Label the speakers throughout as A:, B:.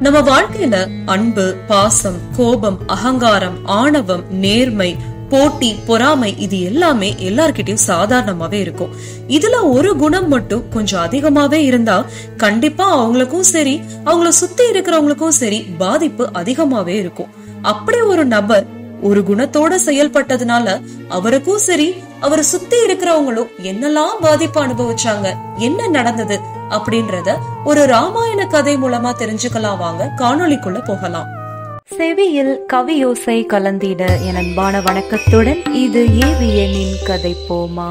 A: நம்ம வாழ்க்கையில அன்பு பாசம் கோபம் அகங்காரம் ஆணவம் நேர்மை போட்டி பொறாமை இது எல்லாமே எல்லார்கிட்டயும் சாதாரணமாவே இருக்கும் இதுல ஒரு குணம் மட்டும் கொஞ்சம் அதிகமாவே இருந்தா கண்டிப்பா அவங்களுக்கும் சரி அவங்கள சுத்தி இருக்கிறவங்களுக்கும் சரி பாதிப்பு அதிகமாவே இருக்கும் அப்படி ஒரு நபர் ஒரு குணத்தோட செயல்பட்டதுனால அவருக்கும் சரி அவரை சுத்தி இருக்கிறவங்களும் என்னெல்லாம் பாதிப்பு அனுபவிச்சாங்க என்ன நடந்தது அப்படின்றத ஒரு ராமாயண கதை மூலமா தெரிஞ்சுக்கலாம் வாங்க காணொளிக்குள்ள போகலாம்
B: செவியில் கவியோசை கலந்திட என் அன்பான வணக்கத்துடன் இது ஏவியனின் கதை போமா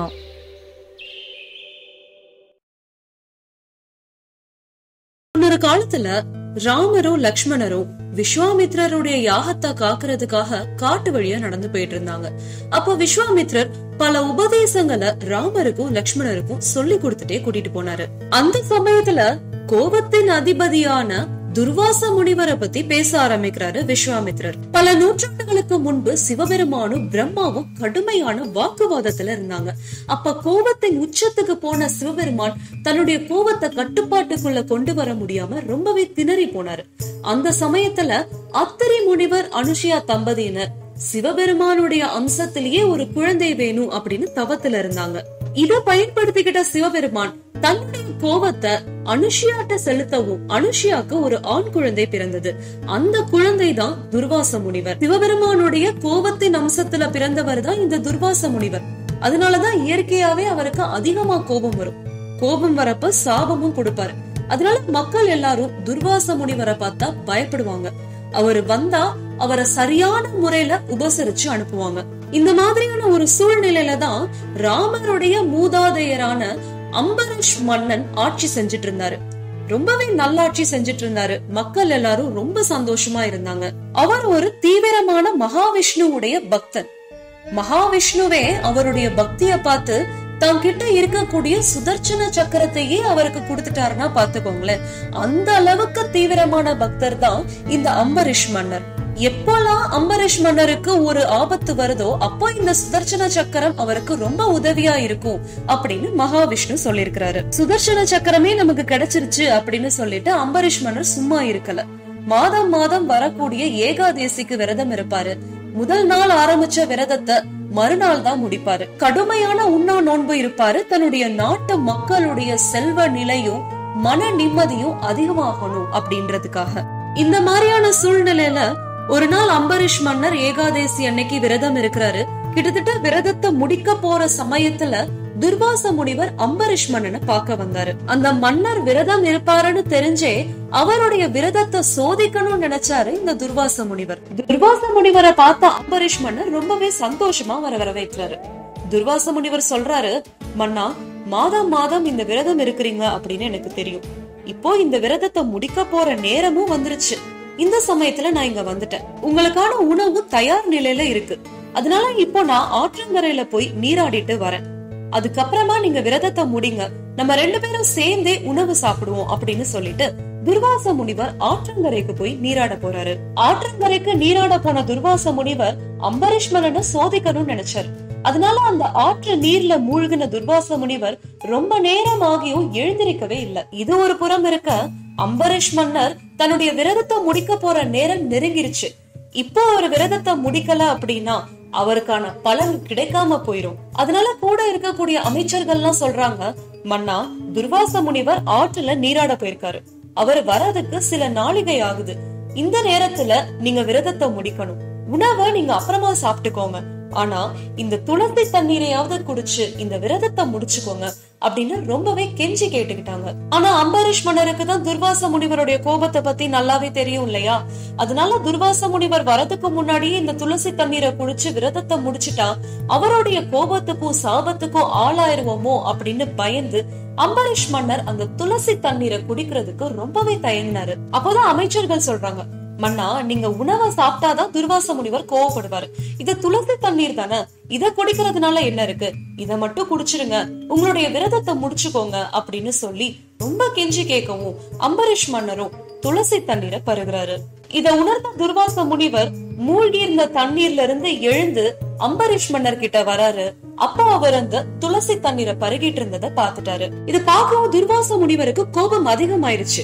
A: முன்னொரு காலத்துல ராமரும் லக்ஷ்மணரும் விஸ்வாமித்ரருடைய யாகத்தை காக்குறதுக்காக காட்டு வழியா நடந்து போயிட்டு இருந்தாங்க அப்போ விஸ்வாமித்ரர் பல உபதேசங்களை ராமருக்கும் லக்ஷ்மணருக்கும் சொல்லி கொடுத்துட்டே கூட்டிட்டு போனாரு அந்த சமயத்துல கோபத்தின் அதிபதியான துர்வாச முனிவரை பத்தி பேச ஆரம்பிக்கிறாரு விஸ்வாமித்ரர் பல நூற்றாண்டுகளுக்கு முன்பு சிவபெருமானும் பிரம்மாவும் கடுமையான வாக்குவாதத்துல இருந்தாங்க அப்ப கோபத்தின் உச்சத்துக்கு போன சிவபெருமான் தன்னுடைய கோபத்தை கட்டுப்பாட்டுக்குள்ள கொண்டு வர முடியாம ரொம்பவே திணறி போனாரு அந்த சமயத்துல அத்திரி முனிவர் அனுஷியா தம்பதியினர் சிவபெருமானுடைய அம்சத்திலேயே ஒரு குழந்தை வேணும் அப்படின்னு தவத்துல இருந்தாங்க இத பயன்படுத்திக்கிட்ட சிவபெருமான் தன்னுடைய கோபத்தை அனுஷியாட்ட செலுத்தவும் அனுஷியாக்கு ஒரு ஆண் குழந்தை பிறந்தது அந்த குழந்தை தான் துர்வாச முனிவர் சிவபெருமானுடைய கோபத்தின் அம்சத்துல பிறந்தவர் தான் இந்த துர்வாச முனிவர் அதனாலதான் இயற்கையாவே அவருக்கு அதிகமா கோபம் வரும் கோபம் வரப்ப சாபமும் கொடுப்பாரு அதனால மக்கள் எல்லாரும் துர்வாச முனிவரை பார்த்தா பயப்படுவாங்க அவர் வந்தா அவரை சரியான முறையில உபசரிச்சு அனுப்புவாங்க இந்த மாதிரியான ஒரு சூழ்நிலையில தான் ராமருடைய மூதாதையரான அம்பரீஷ் மன்னன் ஆட்சி செஞ்சுட்டு இருந்தாரு ரொம்பவே நல்லாட்சி செஞ்சுட்டு இருந்தாரு மக்கள் எல்லாரும் ரொம்ப சந்தோஷமா இருந்தாங்க அவர் ஒரு தீவிரமான மகாவிஷ்ணுவுடைய பக்தன் மகாவிஷ்ணுவே அவருடைய பக்திய பார்த்து தங்கிட்ட இருக்கக்கூடிய சுதர்சன சக்கரத்தையே அவருக்கு கொடுத்துட்டாருன்னா பாத்துக்கோங்களேன் அந்த அளவுக்கு தீவிரமான பக்தர் தான் இந்த அம்பரீஷ் மன்னர் எப்போல்லாம் அம்பரீஷ் மன்னருக்கு ஒரு ஆபத்து வருதோ அப்போ இந்த சுதர்சன சக்கரம் அவருக்கு ரொம்ப உதவியா இருக்கும் அப்படின்னு மகாவிஷ்ணு சொல்லியிருக்கிறாரு சுதர்சன சக்கரமே நமக்கு கிடைச்சிருச்சு அப்படின்னு சொல்லிட்டு அம்பரீஷ் மன்னர் சும்மா இருக்கல மாதம் மாதம் வரக்கூடிய ஏகாதேசிக்கு விரதம் இருப்பாரு முதல் நாள் ஆரம்பிச்ச விரதத்தை மறுநாள் தான் முடிப்பாரு கடுமையான உண்ணா நோன்பு இருப்பாரு தன்னுடைய நாட்டு மக்களுடைய செல்வ நிலையும் மன நிம்மதியும் அதிகமாகணும் அப்படின்றதுக்காக இந்த மாதிரியான சூழ்நிலையில ஒரு நாள் அம்பரீஷ் மன்னர் ஏகாதேசி அன்னைக்கு விரதம் இருக்கிறாரு கிட்டத்தட்ட விரதத்தை முடிக்க போற சமயத்துல துர்வாச முனிவர் அம்பரீஷ் மன்னனை பார்க்க வந்தாரு அந்த மன்னர் விரதம் இருப்பாருன்னு தெரிஞ்சே அவருடைய விரதத்தை சோதிக்கணும்னு நினைச்சாரு இந்த துர்வாச முனிவர் துர்வாச முனிவரை பார்த்த அம்பரீஷ் மன்னர் ரொம்பவே சந்தோஷமா வர வரவேற்றாரு துர்வாச முனிவர் சொல்றாரு மன்னா மாதம் மாதம் இந்த விரதம் இருக்கிறீங்க அப்படின்னு எனக்கு தெரியும் இப்போ இந்த விரதத்தை முடிக்க போற நேரமும் வந்துருச்சு இந்த சமயத்துல நான் இங்க வந்துட்டேன் உங்களுக்கான உணவு தயார் நிலையில இருக்கு அதனால இப்போ நான் ஆற்றங்கரையில போய் நீராடிட்டு வரேன் அதுக்கப்புறமா நீங்க விரதத்தை முடிங்க நம்ம ரெண்டு பேரும் சேர்ந்தே உணவு சாப்பிடுவோம் அப்படின்னு சொல்லிட்டு துர்வாச முனிவர் ஆற்றங்கரைக்கு போய் நீராட போறாரு ஆற்றங்கரைக்கு நீராட போன துர்வாச முனிவர் அம்பரீஷ் மன்னனை சோதிக்கணும்னு நினைச்சாரு அதனால அந்த ஆற்று நீர்ல மூழ்கின துர்வாச முனிவர் ரொம்ப நேரம் ஆகியும் எழுந்திருக்கவே இல்ல இது ஒரு புறம் இருக்க அம்பரீஷ் மன்னர் தன்னுடைய விரதத்தை முடிக்க போற நேரம் நெருங்கிருச்சு இப்போ ஒரு விரதத்தை முடிக்கல அப்படின்னா அவருக்கான பலன் கிடைக்காம போயிரும் அதனால கூட இருக்கக்கூடிய அமைச்சர்கள்லாம் சொல்றாங்க மன்னா துர்வாச முனிவர் ஆற்றுல நீராட போயிருக்காரு அவர் வரதுக்கு சில நாளிகை ஆகுது இந்த நேரத்துல நீங்க விரதத்தை முடிக்கணும் உணவை நீங்க அப்புறமா சாப்பிட்டுக்கோங்க ஆனா இந்த துளசி தண்ணீரையாவது குடிச்சு இந்த விரதத்தை முடிச்சுக்கோங்க அப்படின்னு ரொம்பவே கெஞ்சி கேட்டுக்கிட்டாங்க ஆனா அம்பரீஷ் மன்னருக்கு தான் துர்வாச முனிவருடைய கோபத்தை பத்தி நல்லாவே தெரியும் இல்லையா அதனால துர்வாச முனிவர் வரதுக்கு முன்னாடியே இந்த துளசி தண்ணீரை குடிச்சு விரதத்தை முடிச்சுட்டா அவருடைய கோபத்துக்கும் சாபத்துக்கும் ஆளாயிருவோமோ அப்படின்னு பயந்து அம்பரீஷ் மன்னர் அந்த துளசி தண்ணீரை குடிக்கிறதுக்கு ரொம்பவே தயங்கினாரு அப்போதான் அமைச்சர்கள் சொல்றாங்க மன்னா நீங்க உணவை சாப்பிட்டாதான் துர்வாச முனிவர் கோவப்படுவாரு இது துளசி தண்ணீர் தானே இத குடிக்கிறதுனால என்ன இருக்கு இத மட்டும் குடிச்சிருங்க உங்களுடைய விரதத்தை முடிச்சுக்கோங்க அப்படின்னு சொல்லி ரொம்ப கெஞ்சி கேட்கவும் அம்பரீஷ் மன்னரும் துளசி தண்ணீரை பருகிறாரு இத உணர்ந்த துர்வாச முனிவர் மூழ்கி இருந்த தண்ணீர்ல இருந்து எழுந்து அம்பரீஷ் மன்னர் கிட்ட வராரு அப்போ அவர் அந்த துளசி தண்ணீரை பருகிட்டு இருந்ததை பாத்துட்டாரு இது பார்க்கவும் துர்வாச முனிவருக்கு கோபம் அதிகமாயிருச்சு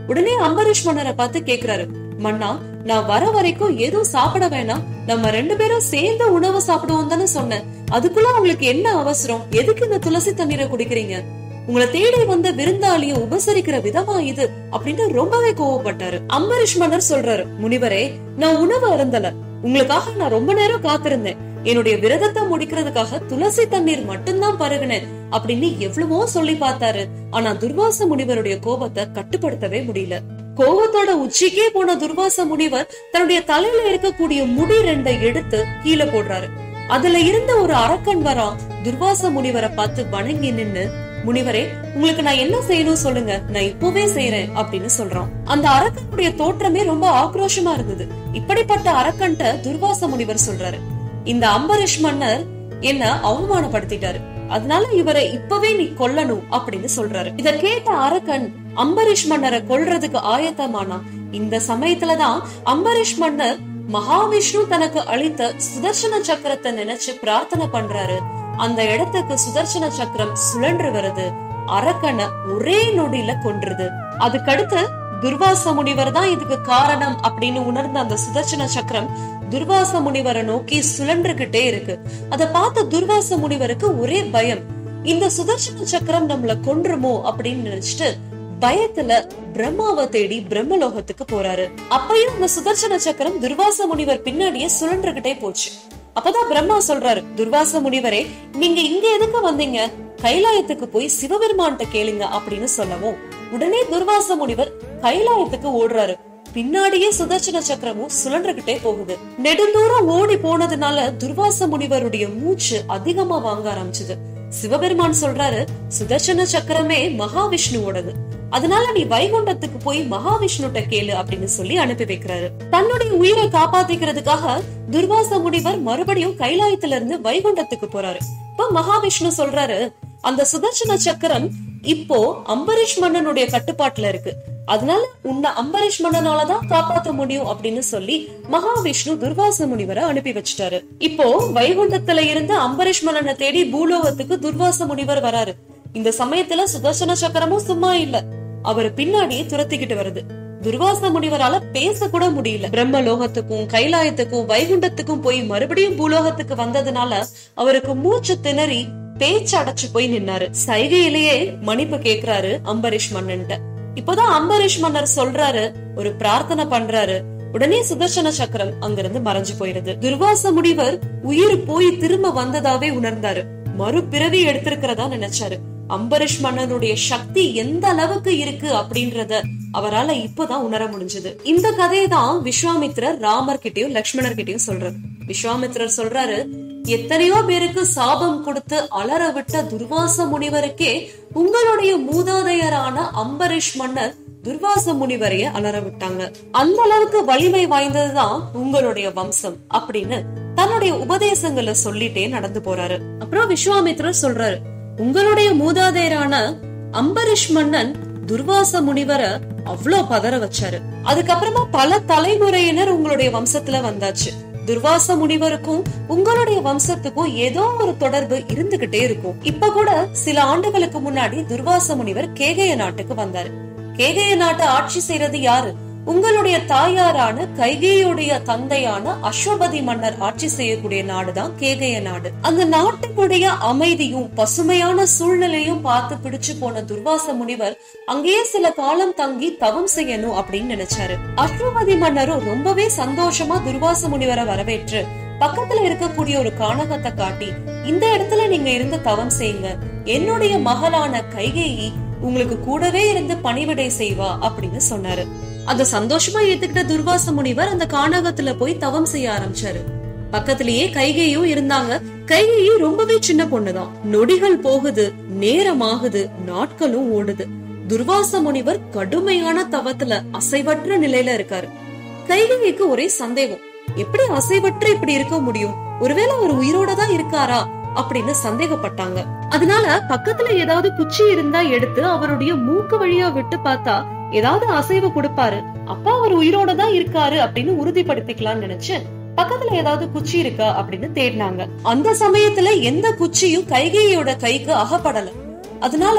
A: உடனே அம்பரீஷ் மன்னரை பார்த்து கேக்குறாரு மன்னா நான் வர வரைக்கும் எதுவும் சாப்பிட வேணாம் நம்ம ரெண்டு பேரும் சேர்ந்து உணவு சாப்பிடுவோம் தானே சொன்னேன் அதுக்குள்ள உங்களுக்கு என்ன அவசரம் எதுக்கு இந்த துளசி தண்ணீரை குடிக்கிறீங்க உங்களை தேடி வந்த விருந்தாளிய உபசரிக்கிற விதமா இது அப்படின்னு ரொம்பவே கோவப்பட்டாரு அம்பரீஷ் மன்னர் சொல்றாரு முனிவரே நான் உணவு அருந்தல உங்களுக்காக நான் ரொம்ப நேரம் காத்திருந்தேன் என்னுடைய விரதத்தை முடிக்கிறதுக்காக துளசி தண்ணீர் மட்டும்தான் பருகினேன் அப்படின்னு எவ்வளவோ சொல்லி பார்த்தாரு ஆனா துர்வாச முனிவருடைய கோபத்தை கட்டுப்படுத்தவே முடியல கோபத்தோட உச்சிக்கே போன துர்வாச முனிவர் தன்னுடைய தலையில இருக்கக்கூடிய முடி ரெண்டை எடுத்து கீழே போடுறாரு அதுல இருந்த ஒரு அரக்கன் வரா துர்வாச முனிவரை பார்த்து வணங்கி நின்னு முனிவரே உங்களுக்கு நான் என்ன செய்யணும் சொல்லுங்க நான் இப்பவே செய்யறேன் அப்படின்னு சொல்றான் அந்த அரக்கனுடைய தோற்றமே ரொம்ப ஆக்ரோஷமா இருந்தது இப்படிப்பட்ட அரக்கன்ட்ட துர்வாச முனிவர் சொல்றாரு இந்த அம்பரீஷ் மன்னர் என்ன அவமானப்படுத்திட்டாரு அதனால இவரை இப்பவே நீ கொல்லணும் அப்படின்னு சொல்றாரு இத கேட்ட அரக்கன் அம்பரீஷ் மன்னரை கொல்றதுக்கு ஆயத்தமானா இந்த சமயத்துலதான் அம்பரீஷ் மன்னர் மகாவிஷ்ணு தனக்கு அளித்த சுதர்சன சக்கரத்தை நினைச்சு பிரார்த்தனை பண்றாரு அந்த இடத்துக்கு சுதர்சன சக்கரம் சுழன்று வருது அரக்கனை ஒரே நொடியில கொன்றுது அதுக்கடுத்து துர்வாச முனிவர் தான் இதுக்கு காரணம் அப்படின்னு உணர்ந்த அந்த சுதர்சன சக்கரம் துர்வாச முனிவரை நோக்கி சுழன்றுகிட்டே இருக்கு அத பார்த்த துர்வாச முனிவருக்கு ஒரே பயம் இந்த சுதர்சன சக்கரம் நம்மள கொன்றுமோ அப்படின்னு நினைச்சிட்டு பயத்துல பிரம்மாவை தேடி பிரம்மலோகத்துக்கு போறாரு அப்பயும் இந்த சுதர்சன சக்கரம் துர்வாச முனிவர் பின்னாடியே சுழன்றுகிட்டே போச்சு அப்பதான் பிரம்மா சொல்றாரு துர்வாச முனிவரே நீங்க இங்க எதுக்கு வந்தீங்க கைலாயத்துக்கு போய் சிவபெருமான்கிட்ட கேளுங்க அப்படின்னு சொல்லவும் உடனே துர்வாச முனிவர் கைலாயத்துக்கு ஓடுறாரு பின்னாடியே சுதர்சன சக்கரமும் சுழன்றுகிட்டே போகுது நெடுந்தூரம் ஓடி போனதுனால துர்வாச முனிவருடைய மூச்சு அதிகமா வாங்க ஆரம்பிச்சது சிவபெருமான் சொல்றாரு சுதர்சன சக்கரமே மகாவிஷ்ணுவோடது அதனால நீ வைகுண்டத்துக்கு போய் மகாவிஷ்ணுட்ட கேளு அப்படின்னு சொல்லி அனுப்பி வைக்கிறாரு தன்னுடைய உயிரை காப்பாத்திக்கிறதுக்காக துர்வாச முனிவர் மறுபடியும் கைலாயத்துல இருந்து வைகுண்டத்துக்கு போறாரு இப்ப மகாவிஷ்ணு சொல்றாரு அந்த சுதர்சன சக்கரம் இப்போ அம்பரீஷ் மன்னனுடைய கட்டுப்பாட்டுல இருக்கு அதனால உன்னை அம்பரீஷ் மன்னனாலதான் காப்பாத்த முடியும் அப்படின்னு சொல்லி மகாவிஷ்ணு துர்வாச முனிவரை அனுப்பி வச்சுட்டாரு இப்போ வைகுண்டத்துல இருந்து அம்பரீஷ் மன்னனை தேடி பூலோகத்துக்கு துர்வாச முனிவர் வராரு இந்த சமயத்துல சுதர்சன சக்கரமும் சும்மா இல்ல அவர் பின்னாடியே துரத்திக்கிட்டு வருது துர்வாச முனிவரால பேச கூட முடியல பிரம்ம லோகத்துக்கும் கைலாயத்துக்கும் வைகுண்டத்துக்கும் போய் மறுபடியும் பூலோகத்துக்கு வந்ததுனால அவருக்கு மூச்சு திணறி பேச்சு அடைச்சு போய் நின்னாரு சைகையிலேயே மன்னிப்பு கேக்குறாரு அம்பரீஷ் மன்னன்ட்ட இப்போதான் அம்பரீஷ் மன்னர் சொல்றாரு ஒரு பிரார்த்தனை பண்றாரு உடனே சுதர்சன சக்கரம் அங்கிருந்து மறைஞ்சு போயிருது துர்வாச முனிவர் உயிர் போய் திரும்ப வந்ததாவே உணர்ந்தாரு மறுபிறவி எடுத்திருக்கிறதா நினைச்சாரு அம்பரீஷ் மன்னனுடைய சக்தி எந்த அளவுக்கு இருக்கு அப்படின்றத அவரால இப்பதான் உணர முடிஞ்சது இந்த கதையை தான் விஸ்வாமித்ரர் ராமர் கிட்டயும் லக்ஷ்மணர் கிட்டயும் சொல்றாரு விஸ்வாமித்ரர் சொல்றாரு எத்தனையோ பேருக்கு சாபம் கொடுத்து அலற விட்ட துர்வாச முனிவருக்கே உங்களுடைய மூதாதையரான அம்பரீஷ் மன்னர் துர்வாச முனிவரைய அலற விட்டாங்க அந்த அளவுக்கு வலிமை வாய்ந்ததுதான் உங்களுடைய வம்சம் அப்படின்னு தன்னுடைய உபதேசங்களை சொல்லிட்டே நடந்து போறாரு அப்புறம் விஸ்வாமித்ரர் சொல்றாரு உங்களுடைய மூதாதையரான அம்பரீஷ் மன்னன் துர்வாச முனிவரை அவ்வளோ பதற வச்சாரு அதுக்கப்புறமா பல தலைமுறையினர் உங்களுடைய வம்சத்துல வந்தாச்சு துர்வாச முனிவருக்கும் உங்களுடைய வம்சத்துக்கும் ஏதோ ஒரு தொடர்பு இருந்துகிட்டே இருக்கும் இப்ப கூட சில ஆண்டுகளுக்கு முன்னாடி துர்வாச முனிவர் கேகய நாட்டுக்கு வந்தாரு கேகய நாட்டை ஆட்சி செய்யறது யாரு உங்களுடைய தாயாரான கைகேயுடைய தந்தையான அஸ்வபதி மன்னர் ஆட்சி செய்யக்கூடிய நாடுதான் கேகய நாடு அந்த நாட்டினுடைய அமைதியும் பசுமையான சூழ்நிலையும் பார்த்து பிடிச்சு போன துர்வாச முனிவர் அங்கேயே சில காலம் தங்கி தவம் செய்யணும் அப்படின்னு நினைச்சாரு அஸ்வபதி மன்னரும் ரொம்பவே சந்தோஷமா துர்வாச முனிவரை வரவேற்று பக்கத்துல இருக்கக்கூடிய ஒரு கானகத்தை காட்டி இந்த இடத்துல நீங்க இருந்து தவம் செய்யுங்க என்னுடைய மகளான கைகேயி உங்களுக்கு கூடவே இருந்து பணிவிடை செய்வா அப்படின்னு சொன்னாரு அத சந்தோஷமா ஏத்துக்கிட்ட துர்வாச முனிவர் அந்த கானகத்துல போய் தவம் செய்ய ஆரம்பிச்சாரு பக்கத்திலேயே கைகையும் இருந்தாங்க கைகையும் ரொம்பவே சின்ன பொண்ணுதான் நொடிகள் போகுது நேரம் ஆகுது நாட்களும் ஓடுது துர்வாச முனிவர் கடுமையான தவத்துல அசைவற்ற நிலையில இருக்காரு கைகைக்கு ஒரே சந்தேகம் எப்படி அசைவற்ற இப்படி இருக்க முடியும் ஒருவேளை அவர் உயிரோட தான் இருக்காரா அப்படின்னு சந்தேகப்பட்டாங்க அதனால பக்கத்துல ஏதாவது குச்சி இருந்தா எடுத்து அவருடைய மூக்கு வழியா விட்டு பார்த்தா ஏதாவது அசைவு கொடுப்பாரு அப்பா அவர் உயிரோட தான் இருக்காரு அப்படின்னு உறுதிப்படுத்திக்கலாம்னு நினைச்சு பக்கத்துல ஏதாவது குச்சி இருக்கா அப்படின்னு தேடினாங்க அந்த சமயத்துல எந்த குச்சியும் கைகையோட கைக்கு அகப்படல அதனால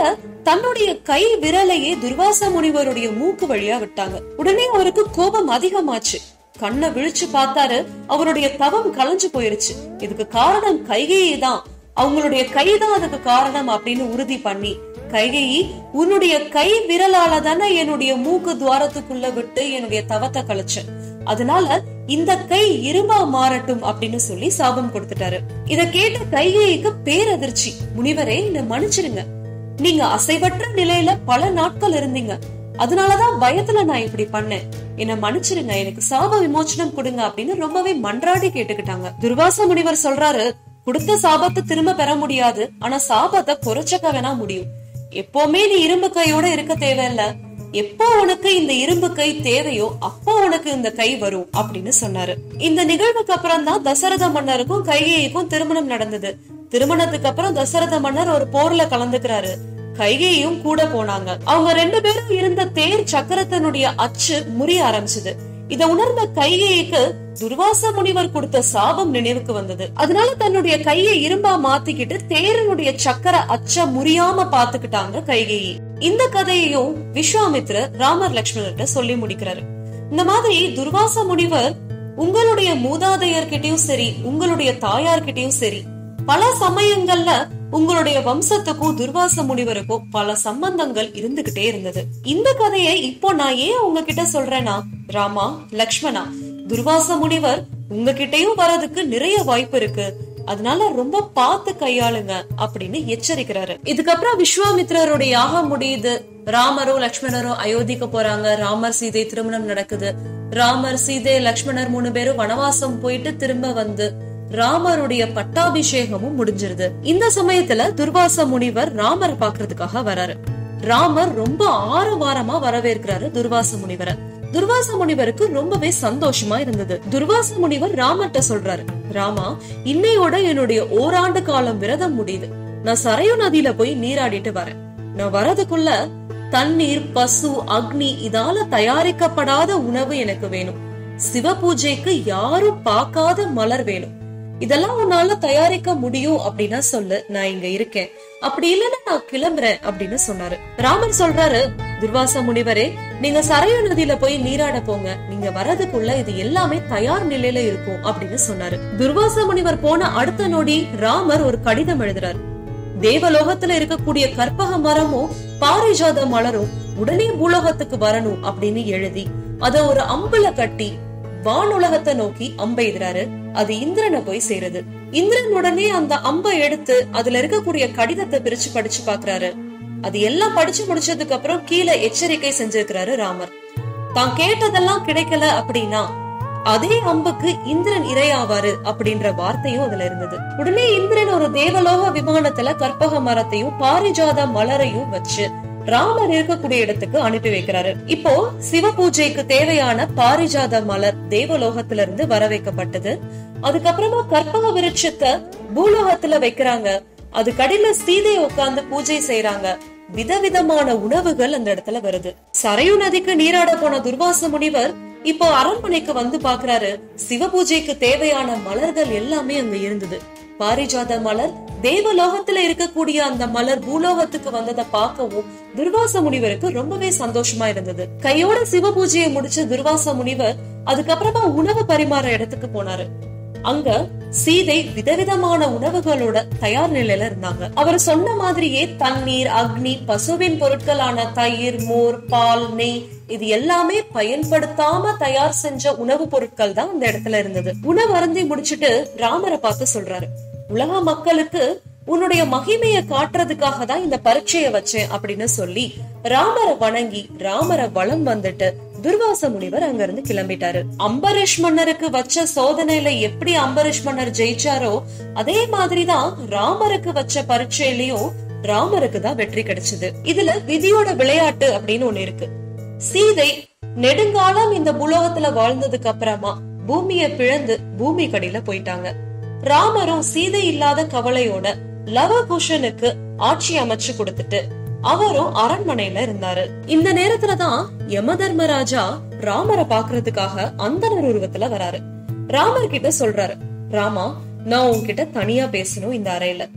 A: தன்னுடைய கை விரலையே துர்வாச முனிவருடைய மூக்கு வழியா விட்டாங்க உடனே அவருக்கு கோபம் அதிகமாச்சு கண்ணை விழிச்சு பார்த்தாரு அவருடைய தவம் கலைஞ்சு போயிருச்சு இதுக்கு காரணம் கைகையே தான் அவங்களுடைய கைதான் அதுக்கு காரணம் அப்படின்னு உறுதி பண்ணி கைகையி உன்னுடைய கை விரலால தானே என்னுடைய மூக்கு துவாரத்துக்குள்ள விட்டு என்னுடைய தவத்தை கழிச்சேன் அதனால இந்த கை இரும்பா மாறட்டும் அப்படின்னு சொல்லி சாபம் கொடுத்துட்டாரு இத கேட்ட கைகைக்கு பேரதிர்ச்சி முனிவரே என்ன மன்னிச்சிருங்க நீங்க அசைவற்ற நிலையில பல நாட்கள் இருந்தீங்க அதனாலதான் பயத்துல நான் இப்படி பண்ணேன் என்ன மன்னிச்சிருங்க எனக்கு சாப விமோச்சனம் கொடுங்க அப்படின்னு ரொம்பவே மன்றாடி கேட்டுக்கிட்டாங்க துர்வாச முனிவர் சொல்றாரு கொடுத்த சாபத்தை திரும்ப பெற முடியாது ஆனா சாபத்தை குறைச்சக்க வேணா முடியும் எப்பவுமே நீ இரும்பு கையோட இருக்க தேவையில்ல எப்போ உனக்கு இந்த இரும்பு கை தேவையோ அப்போ உனக்கு இந்த கை வரும் அப்படின்னு சொன்னாரு இந்த நிகழ்வுக்கு அப்புறம் தான் தசரத மன்னருக்கும் கைகேயிக்கும் திருமணம் நடந்தது திருமணத்துக்கு அப்புறம் தசரத மன்னர் ஒரு போர்ல கலந்துக்கிறாரு கைகையும் கூட போனாங்க அவங்க ரெண்டு பேரும் இருந்த தேர் சக்கரத்தினுடைய அச்சு முறிய ஆரம்பிச்சது இத உணர்ந்த கைகைக்கு துர்வாச முனிவர் கொடுத்த சாபம் நினைவுக்கு வந்தது அதனால தன்னுடைய கையை இரும்பா மாத்திக்கிட்டு தேரனுடைய சக்கர அச்ச முறியாம பாத்துக்கிட்டாங்க கைகேயி இந்த கதையையும் விஸ்வாமித்ரர் ராமர் லட்சுமணர்கிட்ட சொல்லி முடிக்கிறாரு இந்த மாதிரி துர்வாச முனிவர் உங்களுடைய மூதாதையர்கிட்டயும் சரி உங்களுடைய தாயார்கிட்டயும் சரி பல சமயங்கள்ல உங்களுடைய வம்சத்துக்கும் துர்வாச முனிவருக்கும் பல சம்பந்தங்கள் இருந்துகிட்டே இருந்தது இந்த கதையை இப்போ நான் ஏன் உங்ககிட்ட சொல்றேன்னா ராமா லக்ஷ்மணா துர்வாச முனிவர் உங்ககிட்டயும் வரதுக்கு நிறைய வாய்ப்பு இருக்கு அதனால ரொம்ப பார்த்து கையாளுங்க அப்படின்னு எச்சரிக்கிறாரு இதுக்கப்புறம் விஸ்வாமித்ரரோட யாகம் முடியுது ராமரும் லக்ஷ்மணரும் அயோத்திக்கு போறாங்க ராமர் சீதை திருமணம் நடக்குது ராமர் சீதை லக்ஷ்மணர் மூணு பேரும் வனவாசம் போயிட்டு திரும்ப வந்து ராமருடைய பட்டாபிஷேகமும் முடிஞ்சிருது இந்த சமயத்துல துர்வாச முனிவர் ராமரை பாக்குறதுக்காக வராரு ராமர் ரொம்ப ஆரவாரமா வரவேற்கிறாரு துர்வாச முனிவரை துர்வாச முனிவருக்கு ரொம்பவே சந்தோஷமா இருந்தது துர்வாச முனிவர் ராமர்ட்ட சொல்றாரு ராமா இன்னையோட என்னுடைய ஓராண்டு காலம் விரதம் முடியுது நான் சரையு நதியில போய் நீராடிட்டு வரேன் நான் வரதுக்குள்ள தண்ணீர் பசு அக்னி இதால தயாரிக்கப்படாத உணவு எனக்கு வேணும் சிவ பூஜைக்கு யாரும் பார்க்காத மலர் வேணும் இதெல்லாம் உன்னால தயாரிக்க முடியும் அப்படின்னா சொல்லு நான் இங்க இருக்கேன் அப்படி இல்லைன்னா நான் கிளம்புறேன் அப்படின்னு சொன்னாரு ராமர் சொல்றாரு துர்வாச முனிவரே நீங்க சரையு நதியில போய் நீராட போங்க நீங்க வரதுக்குள்ள இது எல்லாமே தயார் நிலையில இருக்கும் அப்படின்னு சொன்னாரு துர்வாச முனிவர் போன அடுத்த நொடி ராமர் ஒரு கடிதம் எழுதுறாரு தேவலோகத்துல இருக்கக்கூடிய கற்பக மரமும் பாரிஜாத மலரும் உடனே பூலோகத்துக்கு வரணும் அப்படின்னு எழுதி அத ஒரு அம்புல கட்டி வானுலகத்தை நோக்கி அம்பை எதிராரு அது இந்திரனை போய் சேருது இந்திரன் உடனே அந்த அம்பை எடுத்து அதுல இருக்கக்கூடிய கடிதத்தை பிரிச்சு படிச்சு பாக்குறாரு அது எல்லாம் படிச்சு முடிச்சதுக்கு அப்புறம் கீழே எச்சரிக்கை செஞ்சிருக்கிறாரு ராமர் தான் கேட்டதெல்லாம் கிடைக்கல அப்படின்னா அதே அம்புக்கு இந்திரன் இரையாவாரு அப்படின்ற வார்த்தையும் அதுல இருந்தது உடனே இந்திரன் ஒரு தேவலோக விமானத்துல கற்பக மரத்தையும் பாரிஜாத மலரையும் வச்சு ராமர் இருக்கக்கூடிய இடத்துக்கு அனுப்பி வைக்கிறாரு இப்போ சிவ பூஜைக்கு தேவையான பாரிஜாத மலர் தேவலோகத்துல இருந்து வர வைக்கப்பட்டது அதுக்கப்புறமா கற்பக விருட்சத்தை பூலோகத்துல வைக்கிறாங்க அது கடையில சீதை உட்கார்ந்து பூஜை செய்யறாங்க விதவிதமான உணவுகள் அந்த இடத்துல வருது சரையு நதிக்கு நீராட போன துர்வாச முனிவர் இப்போ அரண்மனைக்கு வந்து பாக்குறாரு சிவ பூஜைக்கு தேவையான மலர்கள் எல்லாமே அங்க இருந்தது பாரிஜாத மலர் தேவலோகத்துல இருக்கக்கூடிய அந்த மலர் பூலோகத்துக்கு வந்ததை பார்க்கவும் துர்வாச முனிவருக்கு ரொம்பவே சந்தோஷமா இருந்தது கையோட சிவ பூஜையை முடிச்ச துர்வாச முனிவர் அதுக்கப்புறமா உணவு பரிமாற இடத்துக்கு போனாரு அங்க சீதை விதவிதமான உணவுகளோட தயார் நிலையில இருந்தாங்க அவர் சொன்ன மாதிரியே தண்ணீர் அக்னி பசுவின் பொருட்களான தயிர் மோர் பால் நெய் இது எல்லாமே பயன்படுத்தாம தயார் செஞ்ச உணவு பொருட்கள் தான் அந்த இடத்துல இருந்தது உணவு அருந்தி முடிச்சிட்டு ராமரை பார்த்து சொல்றாரு உலக மக்களுக்கு உன்னுடைய மகிமையை காட்டுறதுக்காக தான் இந்த பரீட்சைய வச்சேன் அப்படின்னு சொல்லி ராமரை வணங்கி ராமரை வளம் வந்துட்டு துர்வாச முனிவர் அங்க இருந்து கிளம்பிட்டாரு அம்பரீஷ் மன்னருக்கு வச்ச சோதனையில எப்படி அம்பரீஷ் மன்னர் ஜெயிச்சாரோ அதே மாதிரிதான் ராமருக்கு வச்ச பரீட்சையிலயும் ராமருக்கு தான் வெற்றி கிடைச்சது இதுல விதியோட விளையாட்டு அப்படின்னு ஒண்ணு இருக்கு சீதை நெடுங்காலம் இந்த புலோகத்துல வாழ்ந்ததுக்கு அப்புறமா பூமியை பிளந்து பூமி கடியில போயிட்டாங்க ராமரும் சீதை இல்லாத கவலையோட லவகுஷனுக்கு ஆட்சி அமைச்சு கொடுத்துட்டு அவரும் அரண்மனையில இருந்தாரு இந்த நேரத்துலதான் யம தர்மராஜா ராமரை பாக்குறதுக்காக அந்தனர் உருவத்துல வராரு ராமர் கிட்ட சொல்றாரு ராமா நான் உன்கிட்ட தனியா பேசணும் இந்த அறையில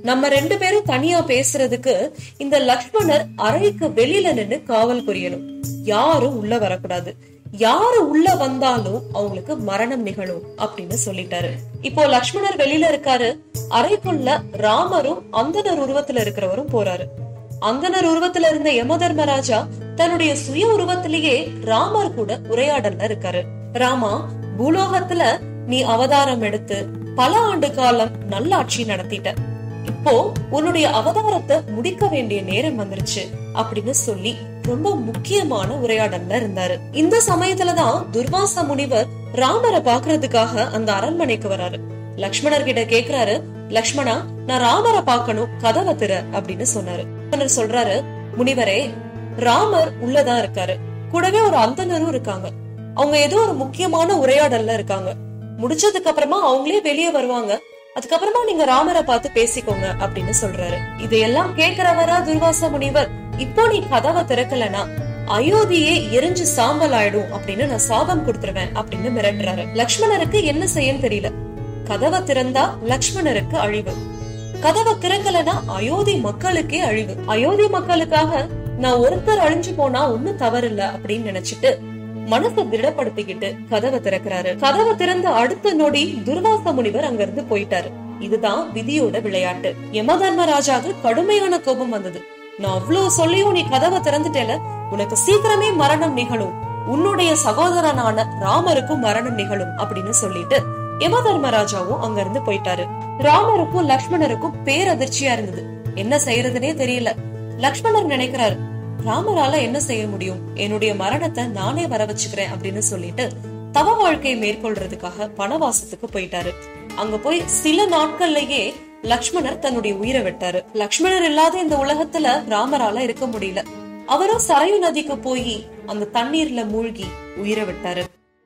A: நம்ம ரெண்டு பேரும் தனியா பேசுறதுக்கு இந்த லக்ஷ்மணர் அறைக்கு வெளியில நின்னு காவல் புரியணும் யாரும் உள்ள வரக்கூடாது யாரு உள்ள வந்தாலும் அவங்களுக்கு மரணம் நிகழும் அப்படின்னு சொல்லிட்டாரு இப்போ லக்ஷ்மணர் வெளியில இருக்காரு அறைக்குள்ள ராமரும் அந்தனர் உருவத்துல இருக்கிறவரும் போறாரு அந்தனர் உருவத்துல இருந்த யமதர்மராஜா தன்னுடைய சுய உருவத்திலேயே ராமர் கூட உரையாடல்ல இருக்காரு ராமா பூலோகத்துல நீ அவதாரம் எடுத்து பல ஆண்டு காலம் நல்லாட்சி நடத்திட்ட இப்போ உன்னுடைய அவதாரத்தை முடிக்க வேண்டிய நேரம் வந்துருச்சு அப்படின்னு சொல்லி ரொம்ப முக்கியமான உரையாடல்ல இருந்தாரு இந்த சமயத்துலதான் துர்வாச முனிவர் ராமரை பாக்குறதுக்காக அந்த அரண்மனைக்கு வராரு லக்ஷ்மணர் கிட்ட கேக்குறாரு லக்ஷ்மணா நான் ராமரை பார்க்கணும் கதவை திற அப்படின்னு சொன்னாரு லக்ஷ்மணர் சொல்றாரு முனிவரே ராமர் உள்ளதான் இருக்காரு கூடவே ஒரு அந்தனரும் இருக்காங்க அவங்க ஏதோ ஒரு முக்கியமான உரையாடல்ல இருக்காங்க முடிச்சதுக்கு அப்புறமா அவங்களே வெளியே வருவாங்க அதுக்கப்புறமா நீங்க ராமரை பார்த்து பேசிக்கோங்க அப்படின்னு சொல்றாரு இதையெல்லாம் கேக்குறவரா துர்வாச முனிவர் இப்போ நீ கதவை திறக்கலனா அயோத்தியே எரிஞ்சு சாம்பல் ஆயிடும் அப்படின்னு நான் சாபம் கொடுத்துருவேன் அப்படின்னு மிரட்டுறாரு லக்ஷ்மணருக்கு என்ன செய்யன்னு தெரியல கதவை திறந்தா லக்ஷ்மணருக்கு அழிவு கதவை திறக்கலனா அயோத்தி மக்களுக்கே அழிவு அயோத்தி மக்களுக்காக நான் ஒருத்தர் அழிஞ்சு போனா ஒண்ணும் தவறில்ல அப்படின்னு நினைச்சிட்டு மனசை திடப்படுத்திக்கிட்டு கதவை திறக்கிறாரு கதவை திறந்த அடுத்த நொடி துர்வாச முனிவர் அங்க இருந்து போயிட்டாரு இதுதான் விதியோட விளையாட்டு யம தர்மராஜாவுக்கு கடுமையான கோபம் வந்தது நான் அவ்வளவு சொல்லியும் நீ கதவை திறந்துட்டேல உனக்கு சீக்கிரமே மரணம் நிகழும் உன்னுடைய சகோதரனான ராமருக்கும் மரணம் நிகழும் அப்படின்னு சொல்லிட்டு யம தர்மராஜாவும் அங்க இருந்து போயிட்டாரு ராமருக்கும் லக்ஷ்மணருக்கும் பேரதிர்ச்சியா இருந்தது என்ன செய்யறதுனே தெரியல லக்ஷ்மணர் நினைக்கிறாரு ராமரால என்ன செய்ய முடியும் என்னுடைய மரணத்தை நானே வர வச்சுக்கிறேன் அப்படின்னு சொல்லிட்டு தவ வாழ்க்கையை மேற்கொள்றதுக்காக பணவாசத்துக்கு போயிட்டாரு அங்க போய் சில நாட்கள்லயே லக்ஷ்மணர் தன்னுடைய உயிரை விட்டாரு லக்ஷ்மணர் இல்லாத இந்த உலகத்துல ராமரால இருக்க முடியல அவரும் சரையு நதிக்கு போய் அந்த தண்ணீர்ல மூழ்கி உயிரை விட்டாரு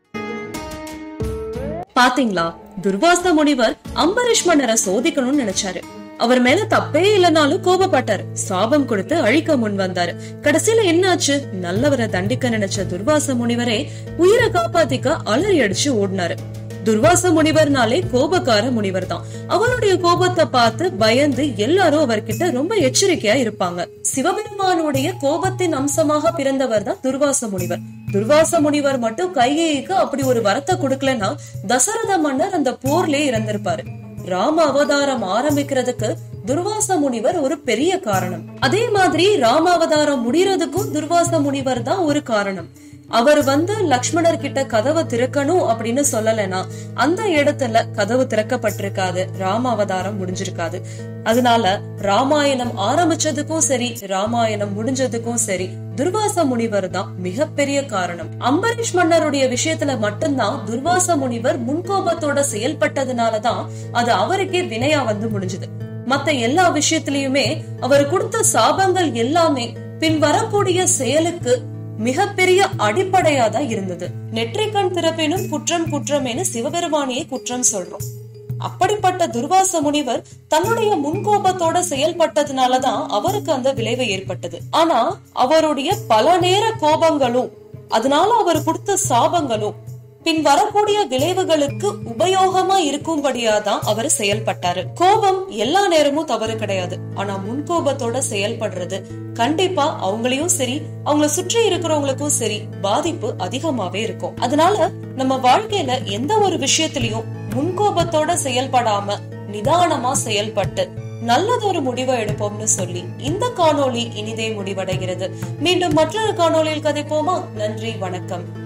A: பாத்தீங்களா துர்வாச முனிவர் அம்பரீஷ் மன்னரை சோதிக்கணும்னு நினைச்சாரு அவர் மேல தப்பே இல்லைனாலும் கோபப்பட்டாரு சாபம் கொடுத்து அழிக்க முன் வந்தாரு கடைசியில என்னாச்சு நல்லவரை தண்டிக்க நினைச்ச துர்வாச முனிவரே உயிரை காப்பாத்திக்க அலறி அடிச்சு ஓடினாரு துர்வாச முனிவர்னாலே கோபக்கார முனிவர் தான் அவருடைய கோபத்தை பார்த்து பயந்து எல்லாரும் அவர்கிட்ட ரொம்ப எச்சரிக்கையா இருப்பாங்க சிவபெருமானுடைய கோபத்தின் அம்சமாக பிறந்தவர் தான் துர்வாச முனிவர் துர்வாச முனிவர் மட்டும் கைகேயிக்கு அப்படி ஒரு வரத்தை கொடுக்கலன்னா தசரத மன்னர் அந்த போர்லயே இறந்திருப்பாரு ராம அவதாரம் ஆரம்பிக்கிறதுக்கு துர்வாச முனிவர் ஒரு பெரிய காரணம் அதே மாதிரி ராம அவதாரம் முடியறதுக்கும் துர்வாச முனிவர் தான் ஒரு காரணம் அவர் வந்து லக்ஷ்மணர் கிட்ட கதவை திறக்கணும் அப்படின்னு சொல்லலைன்னா அந்த இடத்துல கதவு திறக்கப்பட்டிருக்காது ராம அவதாரம் முடிஞ்சிருக்காது அதனால ராமாயணம் ஆரம்பிச்சதுக்கும் சரி ராமாயணம் முடிஞ்சதுக்கும் சரி துர்வாச முனிவர் தான் மிகப்பெரிய காரணம் அம்பரீஷ் மன்னருடைய விஷயத்துல மட்டும்தான் துர்வாச முனிவர் முன்கோபத்தோட செயல்பட்டதுனாலதான் அது அவருக்கே வினையா வந்து முடிஞ்சது மத்த எல்லா விஷயத்திலயுமே அவர் கொடுத்த சாபங்கள் எல்லாமே பின் வரக்கூடிய செயலுக்கு மிகப்பெரிய அடிப்படையா தான் இருந்தது நெற்றிக்கண் திறப்பினும் குற்றம் குற்றமேனு சிவபெருமானியே குற்றம் சொல்றோம் அப்படிப்பட்ட துர்வாச முனிவர் தன்னுடைய முன்கோபத்தோட செயல்பட்டதுனாலதான் அவருக்கு அந்த விளைவு ஏற்பட்டது ஆனா அவருடைய பல நேர கோபங்களும் அதனால அவர் கொடுத்த சாபங்களும் பின் வரக்கூடிய விளைவுகளுக்கு உபயோகமா இருக்கும்படியா தான் அவர் செயல்பட்டாரு கோபம் எல்லா நேரமும் தவறு கிடையாது ஆனா முன்கோபத்தோட செயல்படுறது கண்டிப்பா அவங்களையும் சரி அவங்கள சுற்றி இருக்கிறவங்களுக்கும் சரி பாதிப்பு அதிகமாவே இருக்கும் அதனால நம்ம வாழ்க்கையில எந்த ஒரு விஷயத்திலயும் முன்கோபத்தோட செயல்படாம நிதானமா செயல்பட்டு நல்லதொரு முடிவை எடுப்போம்னு சொல்லி இந்த காணொளி இனிதே முடிவடைகிறது மீண்டும் மற்றொரு காணொளியில் கதைப்போமா நன்றி வணக்கம்